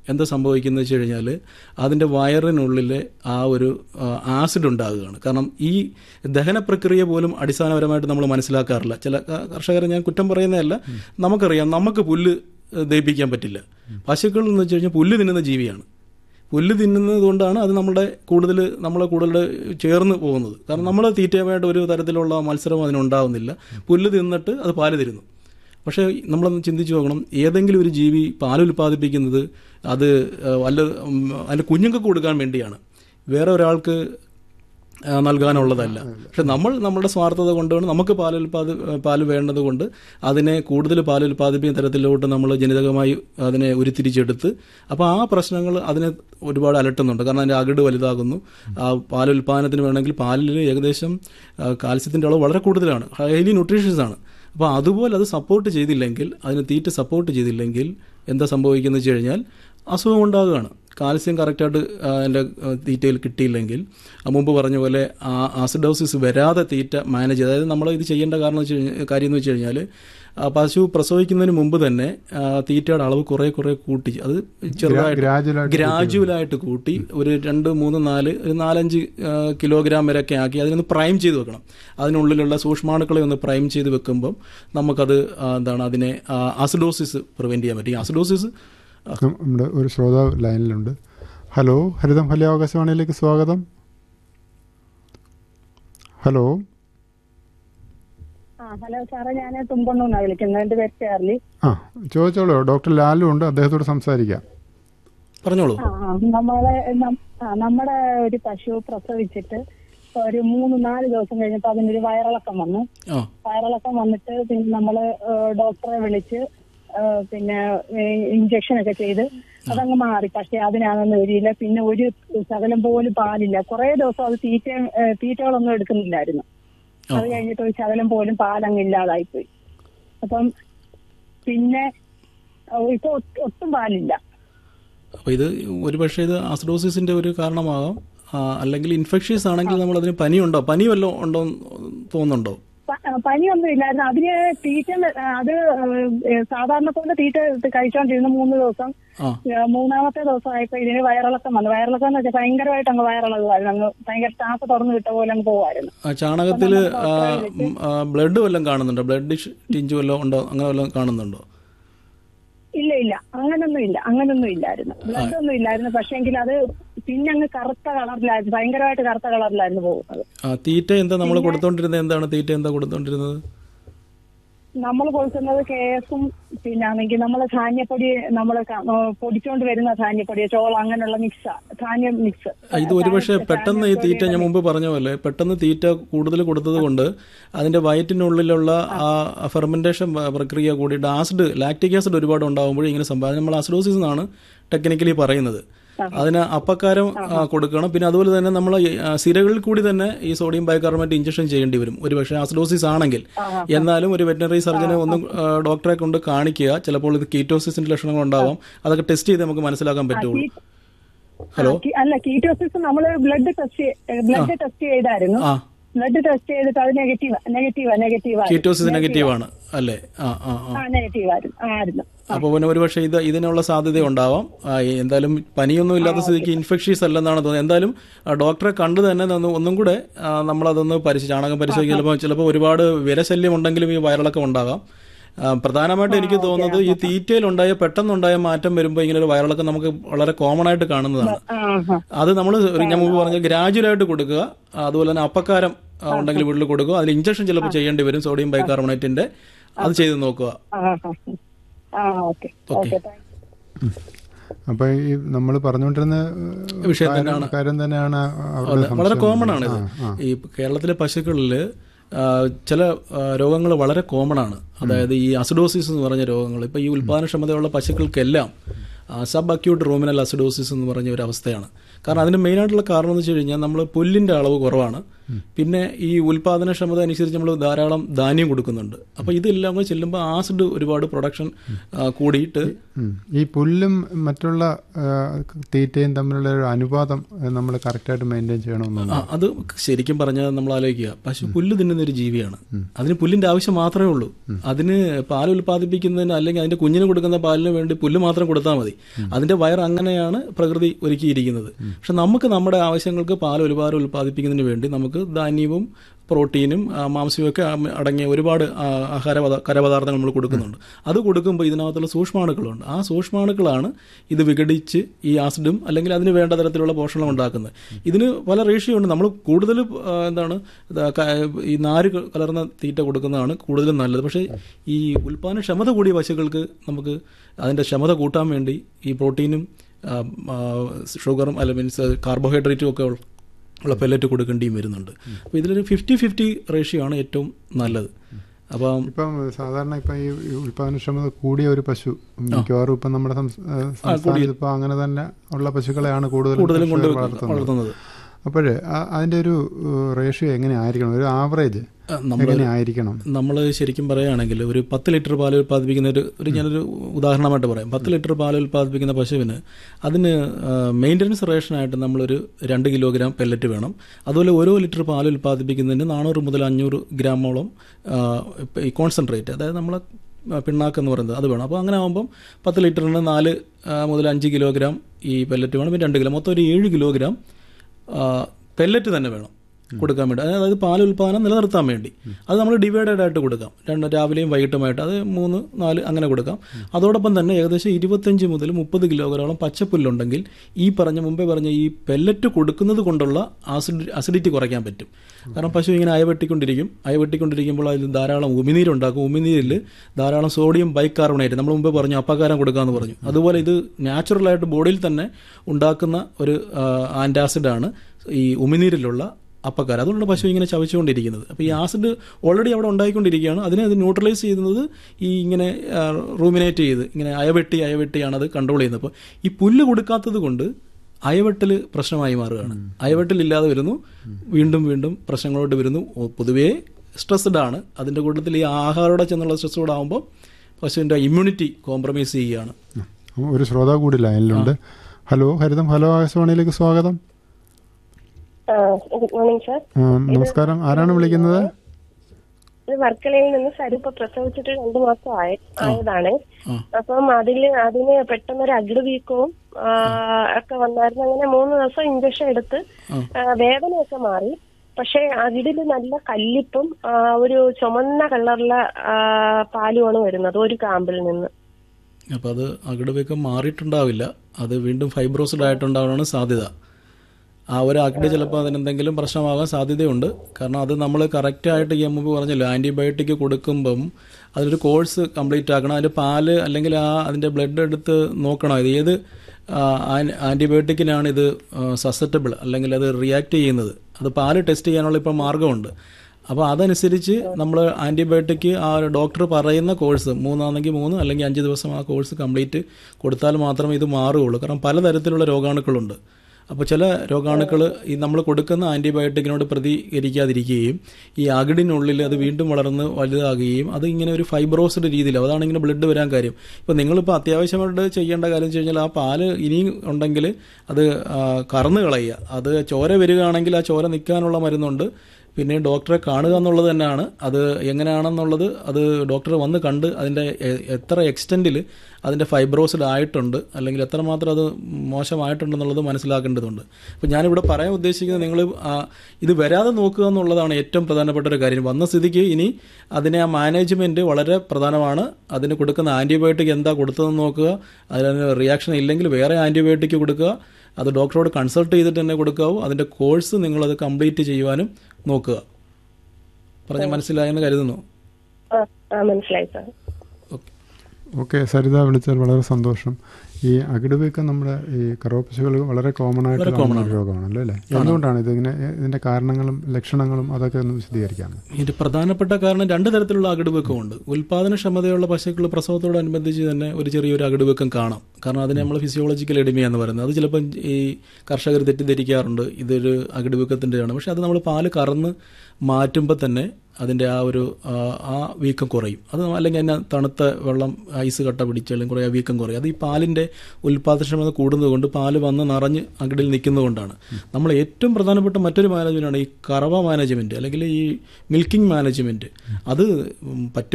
എന്താ സംഭവിക്കുന്നത് വെച്ച് കഴിഞ്ഞാൽ അതിൻ്റെ വയറിനുള്ളിലെ ആ ഒരു ആ, ആസിഡ് ഉണ്ടാകുകയാണ് കാരണം ഈ ദഹന പ്രക്രിയ പോലും അടിസ്ഥാനപരമായിട്ട് നമ്മൾ മനസ്സിലാക്കാറില്ല ചില ക- കർഷകരെ ഞാൻ കുറ്റം പറയുന്നതല്ല നമുക്കറിയാം നമുക്ക് പുല്ല് ഏഹ്, ദഹിപ്പിക്കാൻ പറ്റില്ല പശുക്കൾ എന്ന് വെച്ച് കഴിഞ്ഞാൽ പുല്ല് തിന്നുന്ന ജീവിയാണ് പുല്ല് തിന്നുന്നത് കൊണ്ടാണ് അത് നമ്മുടെ കൂടുതൽ നമ്മളെ കൂടുതൽ ചേർന്ന് പോകുന്നത് കാരണം നമ്മൾ തീറ്റയുമായിട്ട് ഒരു തരത്തിലുള്ള മത്സരം അതിനുണ്ടാവുന്നില്ല പുല്ല് തിന്നിട്ട് അത് പാല് തരുന്നു പക്ഷേ നമ്മളൊന്ന് ചിന്തിച്ചു നോക്കണം ഏതെങ്കിലും ഒരു ജീവി പാൽ ഉൽപ്പാദിപ്പിക്കുന്നത് അത് ഏഹ്, വല്ല ഉം, അതിൻ്റെ കുഞ്ഞുങ്ങൾക്ക് കൊടുക്കാൻ വേണ്ടിയാണ് വേറെ ഒരാൾക്ക് ആ, നൽകാനുള്ളതല്ല പക്ഷെ നമ്മൾ നമ്മുടെ സ്വാർത്ഥത കൊണ്ടാണ് നമുക്ക് പാൽ ഉൽപ്പാദി പാൽ വേണ്ടത് കൊണ്ട് അതിനെ കൂടുതൽ പാൽ ഉൽപ്പാദിപ്പിക്കുന്ന തരത്തിലോട്ട് നമ്മൾ ജനിതകമായി അതിനെ ഉരുത്തിരിച്ചെടുത്ത് അപ്പോൾ ആ പ്രശ്നങ്ങൾ അതിനെ ഒരുപാട് അലട്ടുന്നുണ്ട് കാരണം അതിൻ്റെ അകിട് വലുതാകുന്നു ആ പാൽ ഉൽപ്പാദനത്തിന് വേണമെങ്കിൽ പാലിൽ ഏകദേശം ആ, കാൽസ്യത്തിൻ്റെ അളവ് വളരെ കൂടുതലാണ് ഹൈലി ന്യൂട്രീഷ്യസ് ആണ് അപ്പോൾ അതുപോലെ അത് സപ്പോർട്ട് ചെയ്തില്ലെങ്കിൽ അതിന് തീറ്റ സപ്പോർട്ട് ചെയ്തില്ലെങ്കിൽ എന്താ സംഭവിക്കുന്നത് വെച്ച് കഴിഞ്ഞാൽ അസുഖം ഉണ്ടാകുകയാണ് കാൽസ്യം കറക്റ്റായിട്ട് എൻ്റെ തീറ്റയിൽ കിട്ടിയില്ലെങ്കിൽ ആ മുമ്പ് പറഞ്ഞ പോലെ ആ ആസിഡോസിസ് വരാതെ തീറ്റ മാനേജ് ചെയ്ത് അതായത് നമ്മൾ ഇത് ചെയ്യേണ്ട കാരണം വെച്ച് കഴിഞ്ഞാൽ കാര്യം എന്ന് വെച്ച് കഴിഞ്ഞാൽ ആ പശു പ്രസവിക്കുന്നതിന് മുമ്പ് തന്നെ ആ, തീറ്റയുടെ അളവ് കുറേ കുറേ കൂട്ടി അത് ചെറുതായിട്ട് ഗ്രാജുവലായിട്ട് ഗ്രാജുവലായിട്ട് കൂട്ടി ഒരു രണ്ട് മൂന്ന് നാല് ഒരു നാലഞ്ച് ആ, കിലോഗ്രാം വരെയൊക്കെ ആക്കി അതിനൊന്ന് പ്രൈം ചെയ്ത് വെക്കണം അതിനുള്ളിലുള്ള സൂക്ഷ്മാണുക്കളെ ഒന്ന് പ്രൈം ചെയ്ത് വെക്കുമ്പം നമുക്കത് ആ, എന്താണ് അതിനെ ആസിഡോസിസ് പ്രിവെന്റ് ചെയ്യാൻ പറ്റും ഈ ആസിഡോസിസ് നം- നമ്മുടെ ഒരു ശ്രോതാവ് ലൈനിലുണ്ട് ഹലോ ഹരിതം ഹലോ ആകാശവാണിയിലേക്ക് സ്വാഗതം ഹലോ ആ ഹലോ സാറേ ഞാൻ തുമ്പണ്ണൂന്നാണ് വിളിക്കുന്നത് എൻ്റെ പേര് ചാർലി ആ ചോദിച്ചോളൂ ഡോക്ടർ ലാലു ഉണ്ട് അദ്ദേഹത്തോട് സംസാരിക്കാം പറഞ്ഞോളൂ ആ ആ, നമ്മളെ നം- ആ, നമ്മുടെ ഒരു പശു പ്രസവിച്ചിട്ട് ഒരു മൂന്ന് നാല് ദിവസം കഴിഞ്ഞപ്പോൾ അതിനൊരു വയറിളക്കം വന്നു ആ വയറിളക്കം വന്നിട്ട് പിന്നെ നമ്മള് ഏഹ്, ഡോക്ടറെ വിളിച്ച് ഏഹ്, പിന്നെ ഇഞ്ചക്ഷൻ ഒക്കെ ചെയ്ത് അതങ്ങ് മാറി പക്ഷെ അതിനാണെന്ന് വരിയില്ല പിന്നെ ഒരു ശകലം പോലും പാലില്ല കുറെ ദിവസം അത് തീറ്റ ഏഹ്, തീറ്റകളൊന്നും എടുക്കുന്നില്ലായിരുന്നു അത് കഴിഞ്ഞിട്ട് ഒരു ശകലം പോലും പാലങ്ങ് ഇല്ലാതായിപ്പോയി അപ്പം പിന്നെ ഏഹ്, ഇപ്പൊ ഒട്ടും- ഒട്ടും പാലില്ല അപ്പോൾ ഇത് ഒരുപക്ഷെ ഇത് ആസിഡോസിസിന്റെ ഒരു കാരണമാകാം ആ, അല്ലെങ്കിൽ ഇൻഫെക്ഷ്യസ് ആണെങ്കിൽ നമ്മൾ അതിന് പനിയുണ്ടോ പനി വല്ലതും ഉണ്ടോ എന്ന് തോന്നുന്നുണ്ടോ പ- ആ, പനിയൊന്നും ഇല്ലായിരുന്നു അതിന് തീറ്റ ആ, അത് ഏഹ്, സാധാരണ പോലെ തീറ്റ കഴിച്ചോണ്ടിരുന്ന മൂന്ന് ദിവസം ആ ഏഹ്, മൂന്നാമത്തെ ദിവസം ആയപ്പോ ഇതിന് വയറിളക്കം വന്നു വയറിളക്കം എന്ന് വെച്ചാൽ ഭയങ്കരമായിട്ട് അങ്ങ് വയറിളകുമായിരുന്നു അങ്ങ് ഭയങ്കര ടാപ്പ് തുറന്നു വിട്ട പോലെ അങ്ങ് പോവായിരുന്നു ആ, ചാണകത്തില് ബ്ലഡ് വല്ലതും കാണുന്നുണ്ടോ ബ്ലഡ് ടിഞ്ച് വല്ലതും ഉണ്ടോ അങ്ങനെ വല്ലതും കാണുന്നുണ്ടോ ഇല്ല ഇല്ല അങ്ങനൊന്നും ഇല്ല അങ്ങനൊന്നും ഇല്ലായിരുന്നു ബ്ലഡ് ഒന്നും ഇല്ലായിരുന്നു പക്ഷേങ്കിൽ അത് പിന്നെ അങ്ങ് കറുത്ത കളറിലായിരുന്നു ഭയങ്കരമായിട്ട് കറുത്ത കളറിലായിരുന്നു പോകുന്നത് ആ തീറ്റ എന്താ നമ്മൾ കൊടുത്തോണ്ടിരുന്നത് എന്താണ് തീറ്റ എന്താ കൊടുത്തോണ്ടിരുന്നത് നമ്മൾ കൊടുക്കുന്നത് കേസും പിന്നെ ആണെങ്കിൽ നമ്മൾ ധാന്യപ്പൊടി നമ്മൾ പൊടിച്ചോണ്ട് വരുന്ന ധാന്യപ്പൊടി ചോളം അങ്ങനെയുള്ള മിക്സാ ധാന്യം മിക്സ് ആ, ഇത് ഒരുപക്ഷെ പെട്ടെന്ന് ഈ തീറ്റ ഞാൻ മുമ്പ് പറഞ്ഞ പോലെ പെട്ടെന്ന് തീറ്റ കൂടുതൽ കൊടുത്തത് കൊണ്ട് അതിന്റെ വയറ്റിനുള്ളിലുള്ള ആ ഫെർമെന്റേഷൻ പ്രക്രിയ കൂടിയിട്ട് ആസിഡ് ലാക്റ്റിക് ആസിഡ് ഒരുപാട് ഉണ്ടാകുമ്പോൾ ഇങ്ങനെ സംഭവം നമ്മൾ അസിഡോസിസ് എന്നാണ് ടെക്നിക്കലി പറയുന്നത് അതിന് അപ്പക്കാരം ആ, കൊടുക്കണം പിന്നെ അതുപോലെ തന്നെ നമ്മൾ സിരകളിൽ കൂടി തന്നെ ഈ സോഡിയം ബൈകാർബണേറ്റ് ഇഞ്ചക്ഷൻ ചെയ്യേണ്ടി വരും ഒരു പക്ഷേ ആസിഡോസിസ് ആണെങ്കിൽ എന്നാലും ഒരു വെറ്റനറി സർജനെ ഒന്ന് ആ, ഡോക്ടറെ കൊണ്ട് കാണിക്കുക ചിലപ്പോൾ ഇത് കീറ്റോസിസിന്റെ ലക്ഷണങ്ങൾ ഉണ്ടാവാം അതൊക്കെ ടെസ്റ്റ് ചെയ്ത് നമുക്ക് മനസ്സിലാക്കാൻ പറ്റുള്ളൂ ഹലോ ആ, കി- അല്ല കീറ്റോസിസ് നമ്മൾ ബ്ലഡ് ടെസ്റ്റ് ബ്ലഡ് ടെസ്റ്റ് ചെയ്തായിരുന്നു ആ ബ്ലഡ് ടെസ്റ്റ് ചെയ്തിട്ട് അത് നെഗറ്റീവ് നെഗറ്റീവാ നെഗറ്റീവ് കീറ്റോസിസ് നെഗറ്റീവ് ആണ് അല്ലേ ആ ആ ആ ആ നെഗറ്റീവ് ആയിരുന്നു ആയിരുന്നു അപ്പോൾ പിന്നെ ഒരുപക്ഷെ ഇത് ഇതിനുള്ള സാധ്യത ഉണ്ടാവാം ആ, എന്തായാലും പനിയൊന്നും ഇല്ലാത്ത സ്ഥിതിക്ക് ഇൻഫെക്ഷ്യസ് അല്ലെന്നാണ് തോന്നുന്നത് എന്തായാലും ആ, ഡോക്ടറെ കണ്ടു തന്നെ ഒന്ന് ഒന്നും കൂടെ ആ, നമ്മളതൊന്ന് പരിശോധിച്ച് ചാണകം പരിശോധിക്കുക ചിലപ്പോൾ ചിലപ്പോൾ ഒരുപാട് വിരശല്യം ഉണ്ടെങ്കിലും ഈ വയറിളക്കം ഉണ്ടാകാം ആ, പ്രധാനമായിട്ട് എനിക്ക് തോന്നുന്നത് ഈ തീറ്റയിലുണ്ടായ പെട്ടെന്നുണ്ടായ മാറ്റം വരുമ്പോൾ ഇങ്ങനെ ഒരു വയറിളക്കം നമുക്ക് വളരെ കോമൺ ആയിട്ട് കാണുന്നതാണ് ആ ആ അത് നമ്മൾ ഞാൻ മുമ്പ് പറഞ്ഞ ഗ്രാജുവലായിട്ട് കൊടുക്കുക ആ, അതുപോലെ തന്നെ അപ്പക്കാരം ആ, ഉണ്ടെങ്കിൽ വീട്ടിൽ കൊടുക്കുക അതിൽ ഇഞ്ചക്ഷൻ ചിലപ്പോൾ ചെയ്യേണ്ടി വരും സോഡിയം ബൈകാർബണേറ്റിന്റെ അത് ചെയ്ത് നോക്കുക ആ ആ ആ ഓക്കെ ഓക്കെ താങ്ക് അപ്പൊ ഈ നമ്മൾ പറഞ്ഞുകൊണ്ടിരുന്ന ഏഹ്, വിഷയം കാര്യം- തന്നെയാണ്. കാര്യം തന്നെയാണ് അവരുടെ വളരെ സംശയം. കോമൺ ആണ് ഇത് ആ, ആ. ഈ കേരളത്തിലെ പശുക്കളിൽ ചില രോഗങ്ങൾ വളരെ കോമൺ ആണ് അതായത് ഈ അസിഡോസിസ് എന്ന് പറഞ്ഞ രോഗങ്ങൾ ഇപ്പൊ ഈ ഉൽപാദനക്ഷമതയുള്ള പശുക്കൾക്കെല്ലാം സബ് അക്യൂട്ട് റൂമിനൽ അസിഡോസിസ് എന്ന് പറഞ്ഞ ഒരു അവസ്ഥയാണ് കാരണം അതിന് മെയിനായിട്ടുള്ള കാരണം എന്ന് വെച്ച് കഴിഞ്ഞാൽ നമ്മൾ പുല്ലിന്റെ അളവ് കുറവാണ് പിന്നെ ഈ ഉൽപാദനക്ഷമത അനുസരിച്ച് നമ്മൾ ധാരാളം ധാന്യം കൊടുക്കുന്നുണ്ട് അപ്പോൾ ഇതെല്ലാം കൂടെ ചെല്ലുമ്പോൾ ആസിഡ് ഒരുപാട് പ്രൊഡക്ഷൻ കൂടിയിട്ട് ഉം. ഈ പുല്ലും മറ്റുള്ള ആ, തീറ്റയും തമ്മിലുള്ള ഒരു അനുപാതം നമ്മൾ കറക്റ്റായിട്ട് മെയിൻറ്റെയിൻ ചെയ്യണമെന്നുണ്ട് ആ, അത് ശരിക്കും പറഞ്ഞാൽ നമ്മൾ ആലോചിക്കുക പശു പുല്ല് തിന്നുന്ന ഒരു ജീവിയാണ് അതിന് പുല്ലിന്റെ ആവശ്യം മാത്രമേ ഉള്ളൂ അതിന് പാൽ ഉൽപ്പാദിപ്പിക്കുന്നതിന് അല്ലെങ്കിൽ അതിന്റെ കുഞ്ഞിന് കൊടുക്കുന്ന പാലിന് വേണ്ടി പുല്ല് മാത്രം കൊടുത്താൽ മതി അതിന്റെ വയർ അങ്ങനെയാണ് പ്രകൃതി ഒരുക്കിയിരിക്കുന്നത് പക്ഷെ നമുക്ക് നമ്മുടെ ആവശ്യങ്ങൾക്ക് പാൽ ഒരുപാട് ഉൽപ്പാദിപ്പിക്കുന്നതിന് വേണ്ടി നമുക്ക് ധാന്യവും പ്രോട്ടീനും ആ, മാംസ്യവും ഒക്കെ അം- അടങ്ങിയ ഒരുപാട് ആ, ആഹാര പദ- കരപദാർത്ഥങ്ങൾ നമ്മൾ കൊടുക്കുന്നുണ്ട് അത് കൊടുക്കുമ്പോൾ ഇതിനകത്തുള്ള സൂക്ഷ്മാണുക്കളുണ്ട് ആ സൂക്ഷ്മാണുക്കളാണ് ഇത് വിഘടിച്ച് ഈ ആസിഡും അല്ലെങ്കിൽ അതിന് വേണ്ട തരത്തിലുള്ള പോഷണം ഉണ്ടാക്കുന്നത് ഇതിന് പല റേഷ്യോ ഉണ്ട് നമ്മൾ കൂടുതൽ ആ, എന്താണ് ഇത് ക- ഈ നാര് ക- കലർന്ന തീറ്റ കൊടുക്കുന്നതാണ് കൂടുതലും നല്ലത് പക്ഷേ ഈ ഉൽപ്പാദനക്ഷമത കൂടിയ പശുക്കൾക്ക് നമുക്ക് അതിൻ്റെ ക്ഷമത കൂട്ടാൻ വേണ്ടി ഈ പ്രോട്ടീനും ആ, ആ, ഷുഗറും അല്ല മീൻസ് കാർബോഹൈഡ്രേറ്റും ഒക്കെ ഉള്ള ഉള്ള പെല്ലറ്റ് കൊടുക്കേണ്ടിയും വരുന്നുണ്ട് അപ്പോൾ ഇതിലൊരു ഫിഫ്റ്റി ഫിഫ്റ്റി റേഷ്യോ ആണ് ഏറ്റവും നല്ലത് അപ്പം ഇപ്പം സാധാരണ ഇപ്പം ഈ ഈ ഉൽപാദനക്ഷമത കൂടിയ ഒരു പശു മിക്കവാറും ഇപ്പം നമ്മുടെ സംസ്- ഏ, സംസ്ഥാനത്ത് ഇപ്പം അങ്ങനെ തന്നെ ഉള്ള പശുക്കളെയാണ് കൂടുതലും കൂടുതലും കൊണ്ട് കർഷകർ വളർത്തുന്നത് വളർത്തുന്നത് അപ്പോഴേ അതിന്റെ ഒരു റേഷ്യോ എങ്ങനെ ആയിരിക്കണം ഒരു ആവറേജ് നമ്മൾ എങ്ങനെ ആയിരിക്കണം നമ്മൾ ശരിക്കും പറയുകയാണെങ്കിൽ ഒരു പത്ത് ലിറ്റർ പാൽ ഉൽപ്പാദിപ്പിക്കുന്ന ഒരു ഒരു ഞാനൊരു ഉദാഹരണമായിട്ട് പറയാം പത്ത് ലിറ്റർ പാൽ ഉൽപ്പാദിപ്പിക്കുന്ന പശുവിന് അതിന് മെയിൻ്റനൻസ് റേഷനായിട്ട് നമ്മളൊരു രണ്ട് കിലോഗ്രാം പെല്ലറ്റ് വേണം അതുപോലെ ഓരോ ലിറ്റർ പാൽ ഉൽപ്പാദിപ്പിക്കുന്നതിന് നാനൂറ് മുതൽ അഞ്ഞൂറ് ഗ്രാമോളം ആ, ഈ കോൺസെൻട്രേറ്റ് അതായത് നമ്മളെ പിണ്ണാക്ക് എന്ന് പറയുന്നത് അത് വേണം അപ്പോൾ അങ്ങനെ ആകുമ്പം പത്ത് ലിറ്ററിന് നാല് ആ, മുതൽ അഞ്ച് കിലോഗ്രാം ഈ പെല്ലറ്റ് വേണം പിന്നെ രണ്ട് കിലോ മൊത്തം ഒരു ഏഴ് കിലോഗ്രാം പെല്ലറ്റ് തന്നെ വേണം കൊടുക്കാൻ വേണ്ടി അതായത് പാൽ ഉൽപ്പാദനം നിലനിർത്താൻ വേണ്ടി അത് നമ്മൾ ഡിവൈഡഡ് ആയിട്ട് കൊടുക്കാം രണ്ട് രാവിലെയും വൈകിട്ടുമായിട്ട് അത് മൂന്ന് നാല് അങ്ങനെ കൊടുക്കാം അതോടൊപ്പം തന്നെ ഏകദേശം ഇരുപത്തഞ്ച് മുതൽ മുപ്പത് കിലോഗ്രാമോളം പച്ചപ്പുല്ലുണ്ടെങ്കിൽ ഈ പറഞ്ഞ മുമ്പേ പറഞ്ഞ ഈ പെല്ലറ്റ് കൊടുക്കുന്നത് കൊണ്ടുള്ള ആസിഡ് അസിഡിറ്റി കുറയ്ക്കാൻ പറ്റും കാരണം പശു ഇങ്ങനെ അയവെട്ടിക്കൊണ്ടിരിക്കും അയവെട്ടിക്കൊണ്ടിരിക്കുമ്പോൾ അതിൽ ധാരാളം ഉമിനീരുണ്ടാക്കും ഉമിനീരിൽ ധാരാളം സോഡിയം ബൈകാർബണേറ്റ് നമ്മൾ മുമ്പേ പറഞ്ഞു അപ്പക്കാരം കൊടുക്കാമെന്ന് പറഞ്ഞു അതുപോലെ ഇത് നാച്ചുറലായിട്ട് ബോഡിയിൽ തന്നെ ഉണ്ടാക്കുന്ന ഒരു ആൻറ്റാസിഡാണ് ഈ ഉമിനീരിലുള്ള അപ്പക്കാരം അതുകൊണ്ടാണ് പശു ഇങ്ങനെ ചവച്ചുകൊണ്ടിരിക്കുന്നത് അപ്പോൾ ഈ ആസിഡ് ഓൾറെഡി അവിടെ ഉണ്ടായിക്കൊണ്ടിരിക്കുകയാണ് അതിനെ അത് ന്യൂട്രലൈസ് ചെയ്യുന്നത് ഈ ഇങ്ങനെ റൂമിനേറ്റ് ചെയ്ത് ഇങ്ങനെ അയവെട്ടി അയവെട്ടിയാണ് അത് കൺട്രോൾ ചെയ്യുന്നത് അപ്പോൾ ഈ പുല്ല് കൊടുക്കാത്തത് കൊണ്ട് അയവെട്ടൽ പ്രശ്നമായി മാറുകയാണ് അയവെട്ടൽ ഇല്ലാതെ വരുന്നു വീണ്ടും വീണ്ടും പ്രശ്നങ്ങളോട്ട് വരുന്നു ഓ, പൊതുവേ സ്ട്രെസ്ഡ് ആണ് അതിൻ്റെ കൂട്ടത്തിൽ ഈ ആഹാരോടെ ചെന്നുള്ള സ്ട്രെസ് കൂടെ ആകുമ്പോൾ പശുവിൻ്റെ ഇമ്മ്യൂണിറ്റി കോംപ്രമൈസ് ചെയ്യുകയാണ് ഉം. ഒരു ശ്രോതാവ് കൂടി ലൈനിലുണ്ട് ഹലോ ഹരിതം ഹലോ ആകാശവാണിയിലേക്ക് സ്വാഗതം ഗുഡ് മോർണിംഗ് സാർ ആ, നമസ്കാരം ആരാണ് വിളിക്കുന്നത് ഇത് വർക്കലയിൽ നിന്ന് സരിപ്പ പ്രസവിച്ചിട്ട് രണ്ടു മാസം ആയ ആയതാണ് ആ. അപ്പം അതില് അതിന് പെട്ടെന്നൊരു അകിട് വീക്കവും ആ, ഒക്കെ വന്നായിരുന്നു അങ്ങനെ മൂന്ന് ദിവസം ഇഞ്ചക്ഷൻ എടുത്ത് ആ, വേദനയൊക്കെ മാറി പക്ഷെ അകിടില് നല്ല കല്ലിപ്പും ആ, ഒരു ചുമന്ന കളറിലെ ആ, പാലുമാണ് വരുന്നത് ഒരു കാമ്പിൽ നിന്ന് അപ്പോൾ അത് അകിടുവീക്കം മാറിയിട്ടുണ്ടാവില്ല അത് വീണ്ടും ഫൈബ്രോസിഡ് ആയിട്ടുണ്ടാവാനാണ് സാധ്യത ആ ഒരു അകിട് ചിലപ്പോൾ അതിനെന്തെങ്കിലും പ്രശ്നമാകാൻ സാധ്യതയുണ്ട് കാരണം അത് നമ്മൾ കറക്റ്റായിട്ട് ഈ മുമ്പ് പറഞ്ഞല്ലോ ആൻറ്റിബയോട്ടിക് കൊടുക്കുമ്പം അതിലൊരു കോഴ്സ് കംപ്ലീറ്റ് ആക്കണം അതിൻ്റെ പാല് അല്ലെങ്കിൽ ആ അതിൻ്റെ ബ്ലഡ് എടുത്ത് നോക്കണം ഇത് ഏത് ആൻറ്റിബയോട്ടിക്കിനാണ് ഇത് സസെറ്റബിൾ അല്ലെങ്കിൽ അത് റിയാക്ട് ചെയ്യുന്നത് അത് പാല് ടെസ്റ്റ് ചെയ്യാനുള്ള ഇപ്പോൾ മാർഗമുണ്ട് അപ്പോൾ അതനുസരിച്ച് നമ്മൾ ആൻറ്റിബയോട്ടിക് ആ ഡോക്ടർ പറയുന്ന കോഴ്സ് മൂന്നാണെങ്കിൽ മൂന്ന് അല്ലെങ്കിൽ അഞ്ച് ദിവസം ആ കോഴ്സ് കംപ്ലീറ്റ് കൊടുത്താൽ മാത്രമേ ഇത് മാറുകയുള്ളൂ കാരണം പലതരത്തിലുള്ള രോഗാണുക്കളുണ്ട് അപ്പോൾ ചില രോഗാണുക്കൾ ഈ നമ്മൾ കൊടുക്കുന്ന ആൻറ്റിബയോട്ടിക്കിനോട് പ്രതികരിക്കാതിരിക്കുകയും ഈ അകിടിനുള്ളിൽ അത് വീണ്ടും വളർന്ന് വലുതാകുകയും അത് ഇങ്ങനെ ഒരു ഫൈബ്രോസ്ഡ് രീതിയിൽ അതാണ് ഇങ്ങനെ ബ്ലഡ് വരാൻ കാര്യം ഇപ്പോൾ നിങ്ങളിപ്പോൾ അത്യാവശ്യമായിട്ട് ചെയ്യേണ്ട കാര്യം വെച്ച് കഴിഞ്ഞാൽ ആ പാല് ഇനിയും ഉണ്ടെങ്കിൽ അത് ആ, കറന്ന് കളയുക അത് ചോര വരികയാണെങ്കിൽ ആ ചോര നിൽക്കാനുള്ള മരുന്നുണ്ട് പിന്നെ ഡോക്ടറെ കാണുക എന്നുള്ളത് തന്നെയാണ് അത് എങ്ങനെയാണെന്നുള്ളത് അത് ഡോക്ടറെ വന്ന് കണ്ട് അതിൻ്റെ എ- എത്ര എക്സ്റ്റൻറ്റിൽ അതിൻ്റെ ഫൈബ്രോസിഡ് ആയിട്ടുണ്ട് അല്ലെങ്കിൽ എത്രമാത്രം അത് മോശമായിട്ടുണ്ടെന്നുള്ളത് മനസ്സിലാക്കേണ്ടതുണ്ട് അപ്പോൾ ഞാനിവിടെ പറയാൻ ഉദ്ദേശിക്കുന്നത് നിങ്ങൾ ഇത് വരാതെ നോക്കുക എന്നുള്ളതാണ് ഏറ്റവും പ്രധാനപ്പെട്ട ഒരു കാര്യം വന്ന സ്ഥിതിക്ക് ഇനി അതിനെ ആ മാനേജ്മെൻറ്റ് വളരെ പ്രധാനമാണ് അതിന് കൊടുക്കുന്ന ആൻറ്റിബയോട്ടിക് എന്താ കൊടുത്തതെന്ന് നോക്കുക അതിന് റിയാക്ഷൻ ഇല്ലെങ്കിൽ വേറെ ആൻറ്റിബയോട്ടിക് കൊടുക്കുക അത് ഡോക്ടറോട് കൺസൾട്ട് ചെയ്തിട്ട് തന്നെ കൊടുക്കാവൂ അതിൻ്റെ കോഴ്സ് നിങ്ങളത് കംപ്ലീറ്റ് ചെയ്യുവാനും നോക്കുക പറഞ്ഞ മനസ്സിലായെന്ന് കരുതുന്നു ആ, ആ മനസ്സിലായി സാർ ഓക്കെ ഓക്കെ സരിത വിളിച്ചാൽ വളരെ സന്തോഷം ഈ അകിടുവീക്കം നമ്മുടെ ഈ കറോപ്പശുകൾ വളരെ കോമൺ ആയിട്ടുള്ള ഒരു രോഗമാണല്ലോ അല്ലേ എന്തുകൊണ്ടാണ് ഇതിങ്ങനെ ഇതിന്റെ കാരണങ്ങളും ലക്ഷണങ്ങളും അതൊക്കെ ഒന്ന് വിശദീകരിക്കാമോ ഇതിന്റെ പ്രധാനപ്പെട്ട കാരണം രണ്ട് തരത്തിലുള്ള അകിടുവെക്കമുണ്ട് ഉൽപാദനക്ഷമതയുള്ള പശുക്കൾ പ്രസവത്തോടനുബന്ധിച്ച് തന്നെ ഒരു ചെറിയൊരു അകിടുവെക്കം കാണാം കാരണം അതിനെ നമ്മൾ ഫിസിയോളജിക്കൽ എഡിമ എന്ന് പറയുന്നത് അത് ചിലപ്പം ഈ കർഷകർ തെറ്റിദ്ധരിക്കാറുണ്ട് ഇതൊരു അകിടുവീക്കത്തിൻ്റെയാണ് പക്ഷെ അത് നമ്മൾ പാല് കറന്ന് മാറ്റുമ്പോൾ തന്നെ അതിൻ്റെ ആ ഒരു ആ, ആ വീക്കം കുറയും അത് അല്ലെങ്കിൽ അതിന് തണുത്ത വെള്ളം ഐസ് കട്ട പിടിച്ച് അല്ലെങ്കിൽ കുറേ ആ വീക്കം കുറയും അത് ഈ പാലിൻ്റെ ഉൽപ്പാദനക്ഷമത കൂടുന്നതുകൊണ്ട് പാല് വന്ന് നിറഞ്ഞ് അകിടിൽ നിൽക്കുന്നതുകൊണ്ടാണ് നമ്മൾ ഏറ്റവും പ്രധാനപ്പെട്ട മറ്റൊരു മാനേജ്മെൻറ്റാണ് ഈ കറവ മാനേജ്മെൻറ്റ് അല്ലെങ്കിൽ ഈ മിൽക്കിംഗ് മാനേജ്മെൻറ്റ് അത് ഉം, പറ്റും